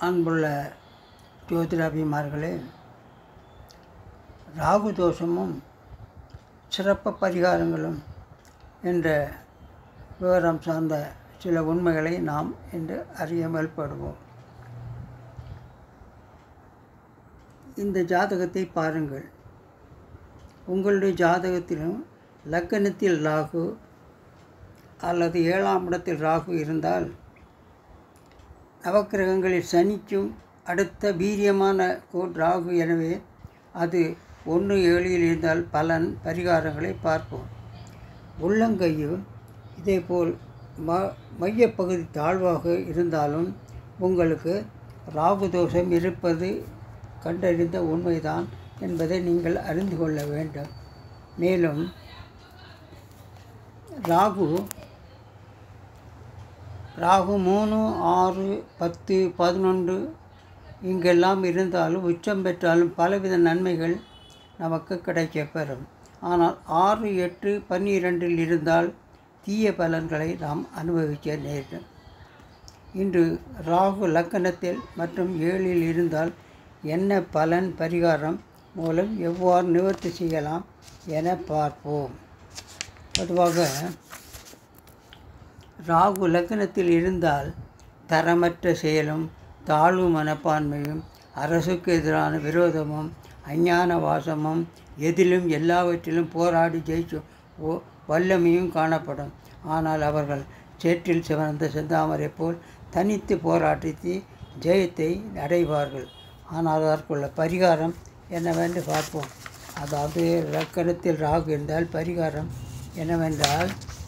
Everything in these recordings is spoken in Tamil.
அன்புள்ள ஜோதிடாபிமார்களே ராகு தோஷமும் சிறப்பு பரிகாரங்களும் என்ற விவரம் சார்ந்த சில உண்மைகளை நாம் இன்று அறிய மேல்படுவோம் இந்த ஜாதகத்தை பாருங்கள் உங்களுடைய ஜாதகத்திலும் லக்கணத்தில் ராகு அல்லது ஏழாம் இடத்தில் ராகு இருந்தால் நவக்கிரகங்களில் சனிக்கும் அடுத்த வீரியமான கோட் ராகு எனவே அது ஒன்று ஏழில் இருந்தால் பலன் பரிகாரங்களை பார்ப்போம் உள்ளங்கையும் இதேபோல் ம மையப்பகுதி தாழ்வாக இருந்தாலும் உங்களுக்கு ராகு தோஷம் இருப்பது கண்டறிந்த உண்மைதான் என்பதை நீங்கள் அறிந்து கொள்ள வேண்டும் மேலும் ராகு ராகு மூணு ஆறு பத்து பதினொன்று இங்கெல்லாம் இருந்தாலும் உச்சம் பெற்றாலும் பலவித நன்மைகள் நமக்கு கிடைக்கப்பெறும் ஆனால் ஆறு எட்டு பன்னிரெண்டில் இருந்தால் தீய பலன்களை நாம் அனுபவிக்க நேரிடும் இன்று ராகு லக்கணத்தில் மற்றும் ஏழில் இருந்தால் என்ன பலன் பரிகாரம் மூலம் எவ்வாறு நிவர்த்தி செய்யலாம் என பார்ப்போம் பொதுவாக ராகு லக்னத்தில் இருந்தால் தரமற்ற செயலும் தாழ்வு மனப்பான்மையும் அரசுக்கு எதிரான விரோதமும் அஞ்ஞான வாசமும் எதிலும் எல்லாவற்றிலும் போராடி ஜெயிச்சு ஓ வல்லமையும் காணப்படும் ஆனால் அவர்கள் சேற்றில் சிவந்த செந்தாமரை போல் தனித்து போராட்டி ஜெயத்தை அடைவார்கள் ஆனால் அதற்குள்ள பரிகாரம் என்னவென்று பார்ப்போம் அதாவது லக்கணத்தில் ராகு இருந்தால் பரிகாரம் என்னவென்றால்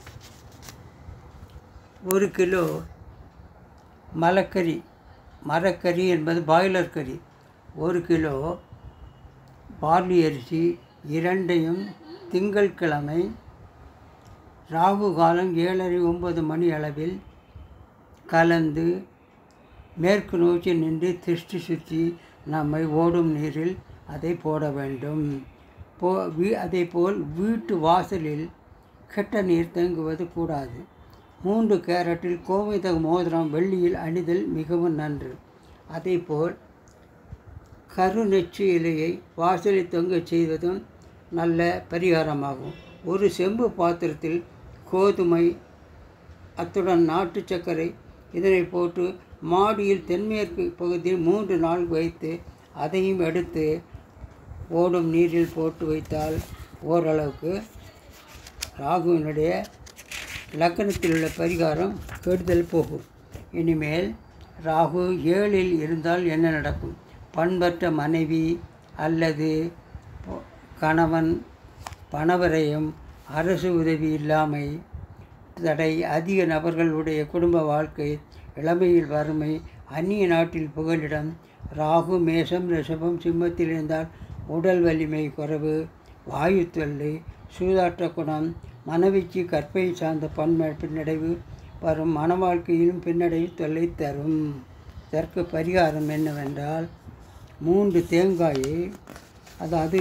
ஒரு கிலோ மலக்கறி மரக்கறி என்பது பாய்லர் கறி ஒரு கிலோ பார்லி அரிசி இரண்டையும் திங்கட்கிழமை ராகு காலம் ஏழரை ஒன்பது மணி அளவில் கலந்து மேற்கு நோக்கி நின்று திருஷ்டி சுற்றி நம்மை ஓடும் நீரில் அதை போட வேண்டும் போ வீ அதே போல் வீட்டு வாசலில் கெட்ட நீர் தேங்குவது கூடாது மூன்று கேரட்டில் கோமிதக மோதிரம் வெள்ளியில் அணிதல் மிகவும் நன்று அதேபோல் கருநெச்சு இலையை வாசலில் தொங்கச் செய்வதும் நல்ல பரிகாரமாகும் ஒரு செம்பு பாத்திரத்தில் கோதுமை அத்துடன் நாட்டு சர்க்கரை இதனை போட்டு மாடியில் தென்மேற்கு பகுதியில் மூன்று நாள் வைத்து அதையும் எடுத்து ஓடும் நீரில் போட்டு வைத்தால் ஓரளவுக்கு ராகுவினுடைய லக்கணத்தில் உள்ள பரிகாரம் கெடுதல் போகும் இனிமேல் ராகு ஏழில் இருந்தால் என்ன நடக்கும் பண்பற்ற மனைவி அல்லது கணவன் பணவரையும் அரசு உதவி இல்லாமை தடை அதிக நபர்களுடைய குடும்ப வாழ்க்கை இளமையில் வறுமை அந்நிய நாட்டில் புகலிடம் ராகு மேஷம் ரிஷபம் சிம்மத்தில் இருந்தால் உடல் வலிமை குறைவு வாயு தொல்லை சூதாட்ட குணம் மனவீச்சு கற்பை சார்ந்த பன்மை பின்னடைவு வரும் மன வாழ்க்கையிலும் பின்னடைவு தொல்லை தரும் இதற்கு பரிகாரம் என்னவென்றால் மூன்று தேங்காயை அதாவது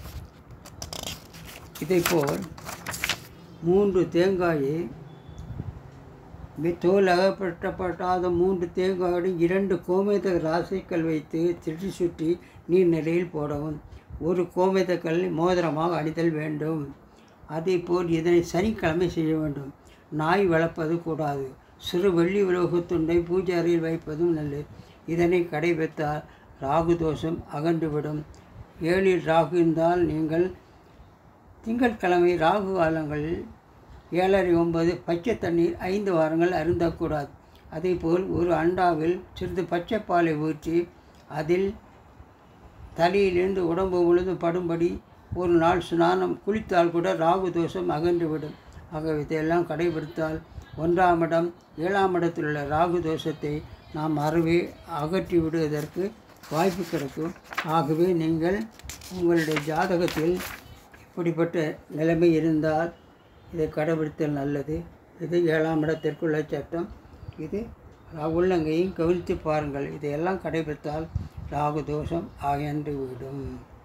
இதைப்போல் மூன்று தேங்காயை தோல் அகப்பட்டப்பட்டாத மூன்று தேங்காயுடன் இரண்டு கோமேத ராசிக்கல் வைத்து திருட்டி சுற்றி நீர்நிலையில் போடவும் ஒரு கோமேதக்கல் மோதிரமாக அணிதல் வேண்டும் அதேபோல் இதனை சனிக்கிழமை செய்ய வேண்டும் நாய் வளர்ப்பது கூடாது சிறு வெள்ளி உலோகத்துண்டை பூஜை அறையில் வைப்பதும் நல்லது இதனை கடைபிடித்தால் ராகு தோஷம் அகன்றுவிடும் ஏழில் ராகு இருந்தால் நீங்கள் திங்கட்கிழமை ராகு காலங்களில் ஏழரை ஒன்பது பச்சை தண்ணீர் ஐந்து வாரங்கள் அருந்தக்கூடாது அதேபோல் ஒரு அண்டாவில் சிறிது பச்சை பாலை ஊற்றி அதில் தலையிலிருந்து உடம்பு முழுதும் படும்படி ஒரு நாள் ஸ்நானம் குளித்தால் கூட ராகு தோஷம் அகன்றுவிடும் ஆகவே இதையெல்லாம் கடைபிடித்தால் ஒன்றாம் இடம் ஏழாம் இடத்தில் உள்ள ராகு தோஷத்தை நாம் அறவே அகற்றி விடுவதற்கு வாய்ப்பு கிடைக்கும் ஆகவே நீங்கள் உங்களுடைய ஜாதகத்தில் இப்படிப்பட்ட நிலைமை இருந்தால் இதை கடைபிடித்தல் நல்லது இது ஏழாம் இடத்திற்குள்ள சட்டம் இது உள்ளங்கையும் கவனித்து பாருங்கள் இதையெல்லாம் கடைபிடித்தால் ராகு தோஷம் அகன்று விடும்